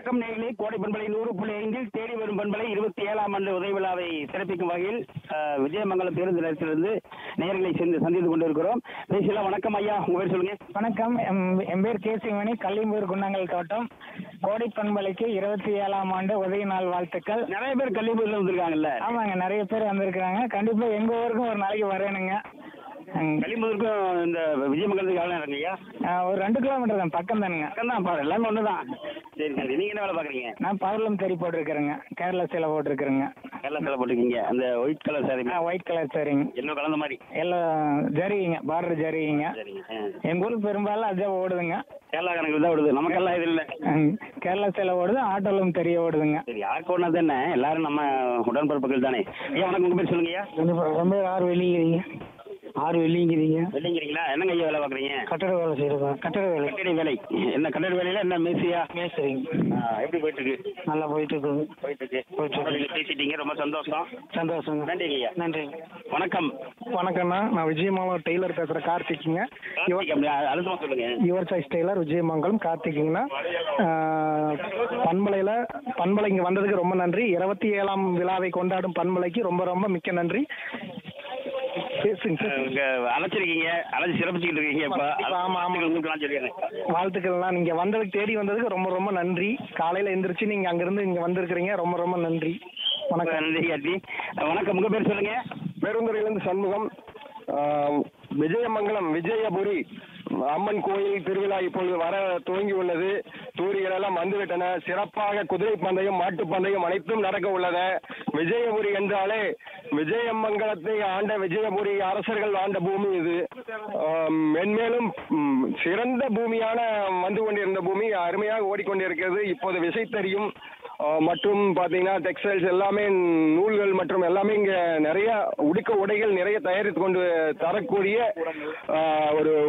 வணக்கம் நேர்களே கோடை பண்பலை நூறு புள்ளி ஐந்தில் தேடி வரும் பண்பலை இருபத்தி ஏழாம் ஆண்டு உதவி விழாவை சிறப்பிக்கும் வகையில் அஹ், விஜயமங்கலம் பேருந்து நிலையத்திலிருந்து நேர்களை சேர்ந்து சந்தித்து கொண்டிருக்கிறோம் பேசலாம் வணக்கம் ஐயா உங்க பேர் சொல்லுங்க வணக்கம் எம் என் பேர் கேசிமணி கள்ளிம்பூர் குன்னங்கல் தோட்டம் கோடை பண்பலைக்கு இருபத்தி ஏழாம் ஆண்டு உதய நாள் வாழ்த்துக்கள் நிறைய பேர் கல்விபுரியில் வந்திருக்காங்கல்ல ஆமாங்க நிறைய பேர் வந்திருக்கிறாங்க கண்டிப்பா எங்க ஊருக்கும் ஒரு நாளைக்கு வரேனுங்க ம், கல்விபுருக்கும் இந்த விஜயமங்கலத்துக்கு எவ்வளோ நேரம் ஐயா ஆ, ஒரு ரெண்டு கிலோமீட்டர் தான் பக்கம் தானுங்க பக்கம் தான் பாரு எல்லாமே ஒன்று தான் சரி சரி நீங்கள் என்ன வேலை பார்க்குறீங்க நான் பவர்லம் தெரி போட்டிருக்கிறேங்க கேரளா சேலை போட்டிருக்கிறேங்க எல்லாம் சில போட்டுருக்கீங்க அந்த white colour sari white colour சரிங்க என்ன கலந்த மாதிரி எல்லாம் ஜரிங்க பார்டர் ஜரிங்க சரிங்க ஆ. எங்க ஊருக்கு பெரும்பாலும் அதுதான் ஓடுதுங்க கேரளா கணக்கு தான் விடுது நமக்கெல்லாம் இது இல்லை ம், கேரளா சேலை ஓடுது ஆட்டோலும் தெரிய ஓடுதுங்க சரி யாருக்கு ஒன்றா தானே எல்லாரும் நம்ம உடன்பிறப்புகள் தானே ஐயா வணக்கம் உங்கள் பேர் சொல்லுங்கய்யா ரொம்ப ஆறு வெளிங்கிறீங்க ஆறு வெளிங்கிறீங்க இல்லைங்கிறீங்களா என்னங்க ஐயா வேலை பார்க்குறீங்க கட்டட வேலை செய்யறோம் கட்டட வேலை கட்டட வேலை என்ன கட்டட வேலையில என்ன மேசியா மேஸ்திரிங்க ஆ, எப்படி போயிட்டு இருக்கு நல்லா போயிட்டு இருக்குது போயிட்டு இருக்கு நீங்க பேசிட்டீங்க ரொம்ப சந்தோஷம் சந்தோஷங்க நன்றிங்க ஐயா நன்றி வணக்கம் வணக்கம்ண்ணா நான் விஜயமங்கலம் டெய்லர் பேசுகிறேன் கார்த்திக்குங்க கார்த்திக், அப்படி அ- அழுத்தமா சொல்லுங்க யுவர் சாய்ஸ் டெய்லர் விஜயமங்கலம் கார்த்திக்குங்கண்ணா பண்பலையில் பண்பலை இங்கே வந்ததுக்கு ரொம்ப நன்றி இருபத்தி ஏழாம் விழாவை கொண்டாடும் பண்பலைக்கு ரொம்ப ரொம்ப மிக்க நன்றி பேசுங்க சார். இங்க அழைச்சிருக்கீங்க அழைச்சி சிறப்பிச்சுக்கிட்டு இருக்கீங்க இப்ப ஆமா, ஆமா. உங்களுக்குலாம் சொல்லிடுறேன் வாழ்த்துக்கள்லாம் நீங்கள் வந்ததுக்கு தேடி வந்ததுக்கு ரொம்ப ரொம்ப நன்றி காலையில் எந்திரிச்சு நீங்கள் அங்கேருந்து இங்கே வந்திருக்கிறீங்க ரொம்ப ரொம்ப நன்றி வணக்கம் நன்றி கார்த்தி வணக்கம் உங்க பேர் சொல்லுங்க பெருந்துறையிலிருந்து சண்முகம் ஆஹ், விஜயமங்கலம் விஜயபுரி அம்மன் கோயில் திருவிழா இப்பொழுது வர துவங்கி உள்ளது தூரிகள் எல்லாம் வந்துவிட்டன சிறப்பாக குதிரை பந்தயம் மாட்டுப் பந்தயம் அனைத்தும் நடக்க உள்ளது விஜயபுரி என்றாலே விஜயமங்கலத்தை ஆண்ட விஜயபுரி அரசர்கள் ஆண்ட பூமி இது ஆம், மென்மேலும் ம், சிறந்த பூமியான வந்து கொண்டிருந்த பூமி அருமையாக ஓடிக்கொண்டிருக்கிறது இப்போது விசைத்தறியும் ஆ, மற்றும் பார்த்தீங்கன்னா டெக்ஸ்டைல்ஸ் எல்லாமே நூல்கள் மற்றும் எல்லாமே இங்கே நிறைய உடுக்க உடைகள் நிறைய தயாரித்து கொண்டு தரக்கூடிய ஆ, ஒரு